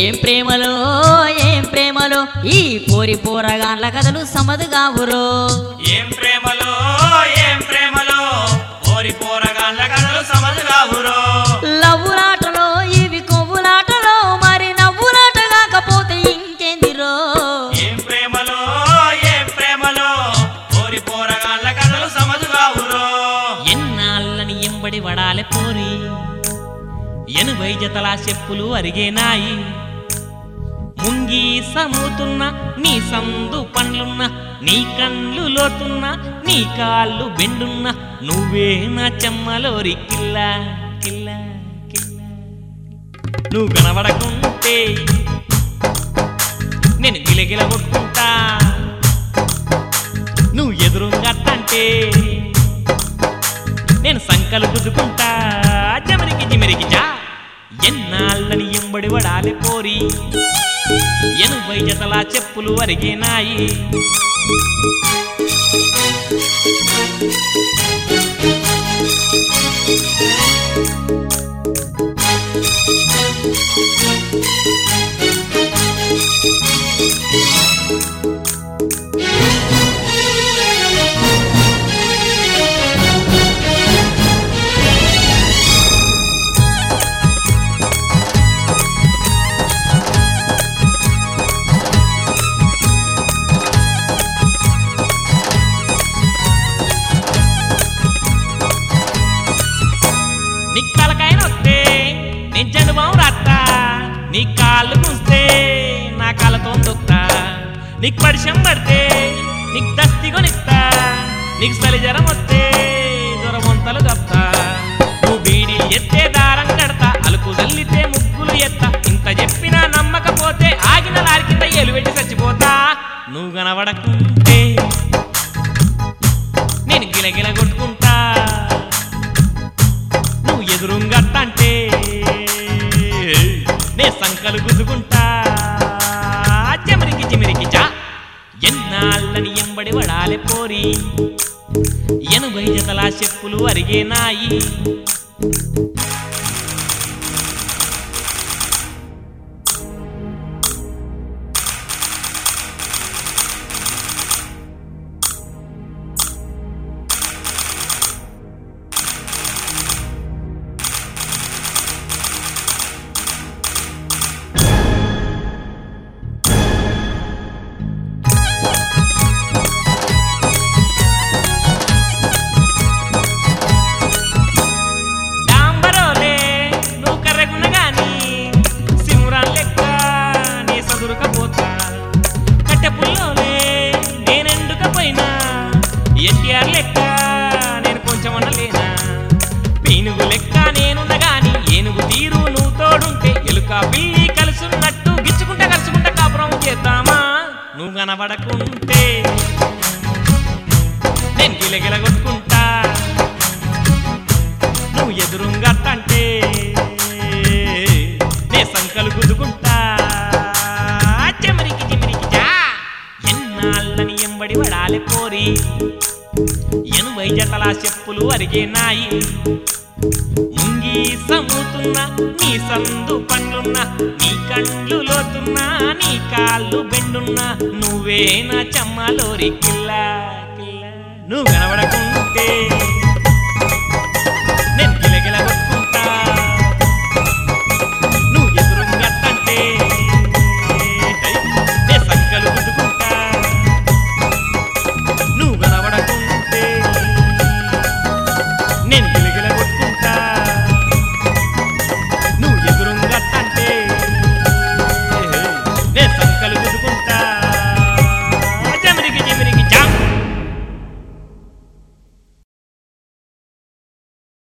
ఏం ప్రేమలో ఏం ప్రేమలో ఈ పోరి పోరగాన్ల కథలు సమదుగావురో ఏం ప్రేమలో ఏం ప్రేమలో ఓరి పోరగాళ్ళ కథలు సమదుగావురో లవ్వులాటలో ఇవి కొవ్వులాటలో మరి నవ్వులాట కాకపోతే ఇంకేందిరో ఏం ప్రేమలో ఏం ప్రేమలో ఓరి పోరగాళ్ళ కథలు సమదుగావురో ఎన్నాళ్ళని ఎంబడి వడాలె పోరి ఎనభై జతల చెప్పులు అరిగేనాయి ముంగి సమూతున్న నీ సందు పండ్లున్న నీ కళ్ళు లోతున్న నీ కాళ్ళు బెండున్న నువ్వే నా చెమ్మలోరి కిల్ల కిల్ల కిల్ల నువ్వు కనబడకుంటే నేను గిలగిల కొట్టుకుంటా నువ్వు ఎదురుంగట్టంటే నేను సంకలు గుద్దుకుంటా జమరికి జిమరికి జా ఎన్నాళ్ళని ఎంబడి వడాలి పోరి ఎనభై జతల చెప్పులు అరిగేనాయి నీ తలకాయ నొస్తే నేను జండు బావు రాత్తా నీ కాళ్ళు కూస్తే నా కాళ్ళతో దొక్తా నీకు పరిచయం పడితే నీకు దస్తి కొనిస్తా నీకు చలి జ్వరం వస్తే జ్వరం వంతలు కప్తా నువ్వు బీడీ ఎత్తే దారం కడతా అలుకు జల్లితే ముగ్గులు ఎత్తా ఇంత చెప్పినా నమ్మకపోతే ఆగిన లారి కింద ఎలువెట్టి చచ్చిపోతా నువ్వు కనబడకుంటే నేను గిలగిల కొట్టుకుంటా నువ్వు ఎదురుంగట్టంటే నే సంకలు గుద్దుకుంటా చెమరికి చిమిరికి చా ఎన్నాళ్ళని ఎంబడి వడాలె పోరి ఎనభై జతల చెప్పులు అరిగేనాయి డాంబరోలే నువ్వు కర్రగున్న గాని సింహరాన్ లెక్క నీ సదురుకపోతా కట్టె పుల్లోలే నేనెందుకపోయినా ఎన్టీఆర్ లెక్క నేను కొంచెమన్న లేనా పీనుగు లెక్క నేనున్న గాని ఏనుగు తీరు నువ్వు తోడుంటే ఎలుక పిల్లి కలుసున్నట్టు గిచ్చుకుంటా కలుసుకుంటా కాపురం చేద్దామా నువ్వు కనబడకుంటే నేను గిలగిల కొట్టుకుంటా నువ్వు ఎదురుంగట్టంటే నే సంకలు గుద్దుకుంటా చెమరికి చిమరికి జా ఎన్నాళ్ళని ఎంబడి వడాలి పోరి ఎనభై జతల చెప్పులు అరిగేనాయి ముంగి సమ్ముతున్న నీ సందు పండ్లున్న నీ కళ్ళు లోతున్న నీ కాళ్ళు బెండున్న నువ్వే నా చెమ్మలోరి కిల్ల కిల్ల నువ్వు కనబడకుంటే